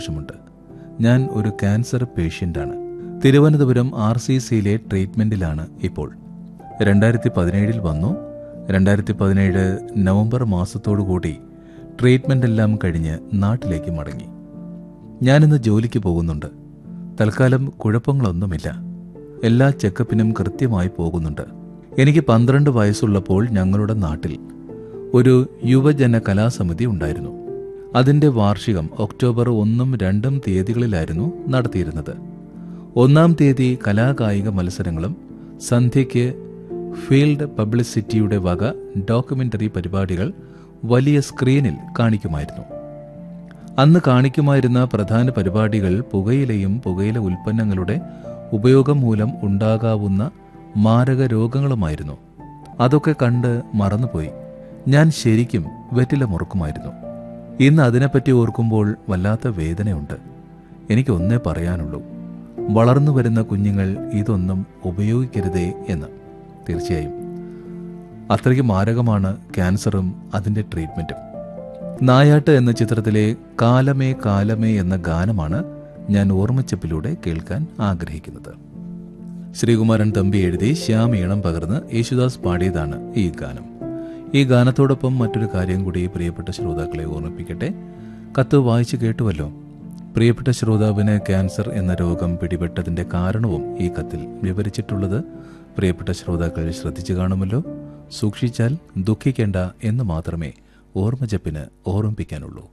സന്തോഷമുണ്ട് ഞാൻ ഒരു ക്യാൻസർ പേഷ്യൻ്റാണ് തിരുവനന്തപുരം ആർ സി സിയിലെ ട്രീറ്റ്മെൻറ്റിലാണ് ഇപ്പോൾ രണ്ടായിരത്തി പതിനേഴിൽ വന്നു രണ്ടായിരത്തി പതിനേഴ് നവംബർ മാസത്തോടുകൂടി ട്രീറ്റ്മെൻ്റ് എല്ലാം കഴിഞ്ഞ് നാട്ടിലേക്ക് മടങ്ങി ഞാനിന്ന് ജോലിക്ക് പോകുന്നുണ്ട് തൽക്കാലം കുഴപ്പങ്ങളൊന്നുമില്ല എല്ലാ ചെക്കപ്പിനും കൃത്യമായി പോകുന്നുണ്ട് എനിക്ക് പന്ത്രണ്ട് വയസ്സുള്ളപ്പോൾ ഞങ്ങളുടെ നാട്ടിൽ ഒരു യുവജന കലാസമിതി ഉണ്ടായിരുന്നു അതിന്റെ വാർഷികം ഒക്ടോബർ ഒന്നും രണ്ടും തീയതികളിലായിരുന്നു നടത്തിയിരുന്നത് ഒന്നാം തീയതി കലാകായിക മത്സരങ്ങളും സന്ധ്യയ്ക്ക് ഫീൽഡ് പബ്ലിസിറ്റിയുടെ വക ഡോക്യുമെന്ററി പരിപാടികൾ വലിയ സ്ക്രീനിൽ കാണിക്കുമായിരുന്നു അന്ന് കാണിക്കുമായിരുന്ന പ്രധാന പരിപാടികൾ പുകയിലയും പുകയില ഉൽപ്പന്നങ്ങളുടെ ഉപയോഗം മൂലം ഉണ്ടാകാവുന്ന മാരക രോഗങ്ങളുമായിരുന്നു അതൊക്കെ കണ്ട് മറന്നുപോയി ഞാൻ ശരിക്കും വെറ്റില മുറുക്കുമായിരുന്നു ഇന്ന് അതിനെപ്പറ്റി ഓർക്കുമ്പോൾ വല്ലാത്ത വേദനയുണ്ട് എനിക്ക് ഒന്നേ പറയാനുള്ളൂ വളർന്നു വരുന്ന കുഞ്ഞുങ്ങൾ ഇതൊന്നും ഉപയോഗിക്കരുതേ എന്ന് തീർച്ചയായും അത്രയ്ക്ക് മാരകമാണ് ക്യാൻസറും അതിൻ്റെ ട്രീറ്റ്മെൻറ്റും നായാട്ട് എന്ന ചിത്രത്തിലെ കാലമേ കാലമേ എന്ന ഗാനമാണ് ഞാൻ ഓർമ്മച്ചപ്പിലൂടെ കേൾക്കാൻ ആഗ്രഹിക്കുന്നത് ശ്രീകുമാരൻ തമ്പി എഴുതി ശ്യാം ഈണം പകർന്ന് യേശുദാസ് പാടിയതാണ് ഈ ഗാനം ഈ ഗാനത്തോടൊപ്പം മറ്റൊരു കാര്യം കൂടി പ്രിയപ്പെട്ട ശ്രോതാക്കളെ ഓർമ്മിപ്പിക്കട്ടെ കത്ത് വായിച്ചു കേട്ടുവല്ലോ പ്രിയപ്പെട്ട ശ്രോതാവിന് ക്യാൻസർ എന്ന രോഗം പിടിപെട്ടതിന്റെ കാരണവും ഈ കത്തിൽ വിവരിച്ചിട്ടുള്ളത് പ്രിയപ്പെട്ട ശ്രോതാക്കൾ ശ്രദ്ധിച്ചു കാണുമല്ലോ സൂക്ഷിച്ചാൽ ദുഃഖിക്കേണ്ട എന്ന് മാത്രമേ ഓർമ്മജപ്പിന് ഓർമ്മിപ്പിക്കാനുള്ളൂ